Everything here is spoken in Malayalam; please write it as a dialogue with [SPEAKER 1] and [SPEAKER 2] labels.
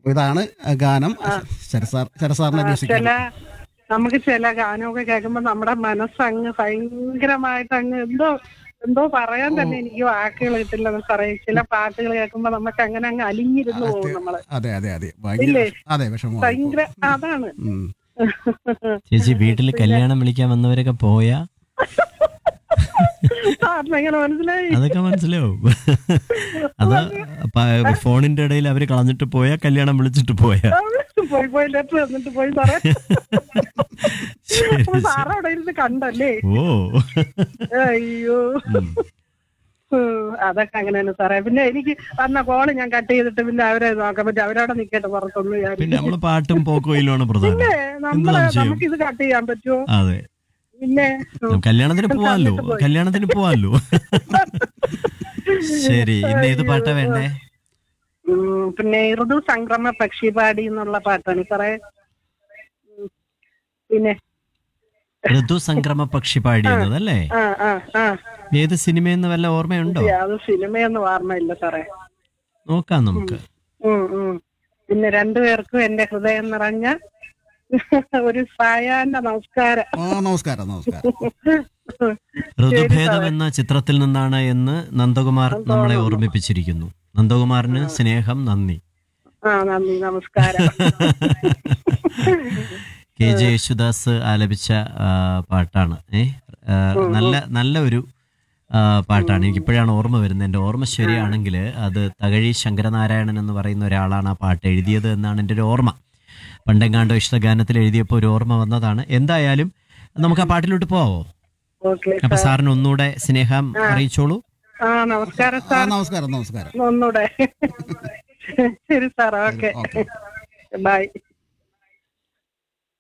[SPEAKER 1] അപ്പൊ ഇതാണ് ഗാനം ശരസാർ ശരസാറിന്റെ മ്യൂസിക്
[SPEAKER 2] ചില നമുക്ക് ചില ഗാനമൊക്കെ കേൾക്കുമ്പോ നമ്മുടെ മനസ്സങ്ങ് ഭയങ്കരമായിട്ട് അങ്ങ് എന്തോ എന്തോ പറയാൻ തന്നെ എനിക്ക് വാക്കുകൾ കിട്ടില്ല സാറേ ചില പാട്ടുകൾ കേൾക്കുമ്പോ നമുക്ക് അങ്ങനെ അങ്ങ് അലിഞ്ഞിരുന്നു പോകും നമ്മള്
[SPEAKER 1] അതെ അതെ അതെ ഭയങ്കര
[SPEAKER 2] ഇല്ലേ?
[SPEAKER 1] അതെ വിഷമം
[SPEAKER 2] ഭയങ്കര അതാണ്
[SPEAKER 1] ഉം.
[SPEAKER 3] ചേച്ചി വീട്ടിൽ കല്യാണം വിളിക്കാൻ വന്നവരൊക്കെ പോയാ
[SPEAKER 2] സാറിന് എങ്ങനെ മനസ്സിലായി
[SPEAKER 3] അതൊക്കെ മനസ്സിലാവും അത് പ- ഫോണിന്റെ ഇടയിൽ അവര് കളഞ്ഞിട്ട് പോയാ കല്യാണം വിളിച്ചിട്ട് പോയാ
[SPEAKER 2] പോയി പോയി ലെറ്റർ തന്നിട്ട് പോയി സാറേ
[SPEAKER 3] ശരി,
[SPEAKER 2] അപ്പൊ സാറ് അവിടെ ഇരുന്ന് കണ്ടല്ലേ
[SPEAKER 3] ഓ
[SPEAKER 2] അയ്യോ ഉം, അതൊക്കെ അങ്ങനെയാണ് സാറേ പിന്നെ എനിക്ക് വന്ന കോള് ഞാൻ കട്ട് ചെയ്തിട്ട് പിന്നെ അവരെ നോക്കാൻ പറ്റും അവരവിടെ നിക്കട്ടെ പുറത്തൊന്നും ഞാൻ
[SPEAKER 3] പിന്നെ നമ്മള് പാട്ടും പോക്കോയിലുമാണ് പ്രധാനം
[SPEAKER 2] പിന്നെ
[SPEAKER 3] എന്ത്
[SPEAKER 2] നമ്മള്
[SPEAKER 3] സംശയം
[SPEAKER 2] നമുക്ക് ഇത് കട്ട് ചെയ്യാൻ പറ്റുമോ
[SPEAKER 3] അതെ
[SPEAKER 2] പിന്നെ ഉം.
[SPEAKER 3] കല്യാണത്തിന് പോവാല്ലോ കല്യാണത്തിന് പോവാല്ലോ ശരി ഇന്ന് ഏത് പാട്ടാ വേണ്ടേ
[SPEAKER 2] ഉം, പിന്നെ ഋതു സംക്രമ പക്ഷിപാടി എന്നുള്ള പാട്ടാണ് സാറേ ഉം. പിന്നെ
[SPEAKER 3] ഋതു സംക്രമ പക്ഷി പാടിയത് അല്ലേ
[SPEAKER 2] ആ ആ ആ
[SPEAKER 3] ഏത് സിനിമയെന്ന് വല്ല ഓർമ്മയുണ്ടോ
[SPEAKER 2] അത് സിനിമയൊന്നും ഓർമ്മയില്ല സാറേ
[SPEAKER 3] നോക്കാം നമുക്ക്
[SPEAKER 2] ഉം, ഉം. പിന്നെ രണ്ടുപേർക്കും എന്റെ ഹൃദയം നിറഞ്ഞ ഒരു സായാഹ്ന നമസ്കാരം
[SPEAKER 1] ആ നമസ്കാരം നമസ്കാരം
[SPEAKER 3] ഋതുഭേദം എന്ന ചിത്രത്തിൽ നിന്നാണ് എന്ന് നന്ദകുമാർ നമ്മളെ ഓർമ്മിപ്പിച്ചിരിക്കുന്നു നന്ദകുമാറിന് സ്നേഹം നന്ദി
[SPEAKER 2] ആ നന്ദി നമസ്കാരം
[SPEAKER 3] കെ ജെ യേശുദാസ് ആലപിച്ച ആ, പാട്ടാണ് ഏ ആ, നല്ല നല്ല ഒരു ആ, പാട്ടാണ് എനിക്ക് ഇപ്പോഴാണ് ഓർമ്മ വരുന്നത് എൻ്റെ ഓർമ്മ ശരിയാണെങ്കിൽ അത് തകഴി ശങ്കരനാരായണൻ എന്ന് പറയുന്ന ഒരാളാണ് ആ പാട്ട് എഴുതിയത് എന്നാണ് എൻ്റെ ഒരു ഓർമ്മ പണ്ടെങ്ങാണ്ടോ ഇഷ്ടഗാനത്തിൽ എഴുതിയപ്പോൾ ഒരു ഓർമ്മ വന്നതാണ് എന്തായാലും നമുക്ക് ആ പാട്ടിലോട്ട് പോവോ
[SPEAKER 2] ഓക്കെ
[SPEAKER 3] അപ്പൊ സാറിന് ഒന്നുകൂടെ സ്നേഹം അറിയിച്ചോളൂ
[SPEAKER 2] ആ നമസ്കാരം
[SPEAKER 1] ആ
[SPEAKER 2] സാർ
[SPEAKER 1] നമസ്കാരം നമസ്കാരം
[SPEAKER 2] ഒന്നൂടെ ശരി സാർ ഓക്കെ
[SPEAKER 1] ഓക്കെ
[SPEAKER 2] ബൈ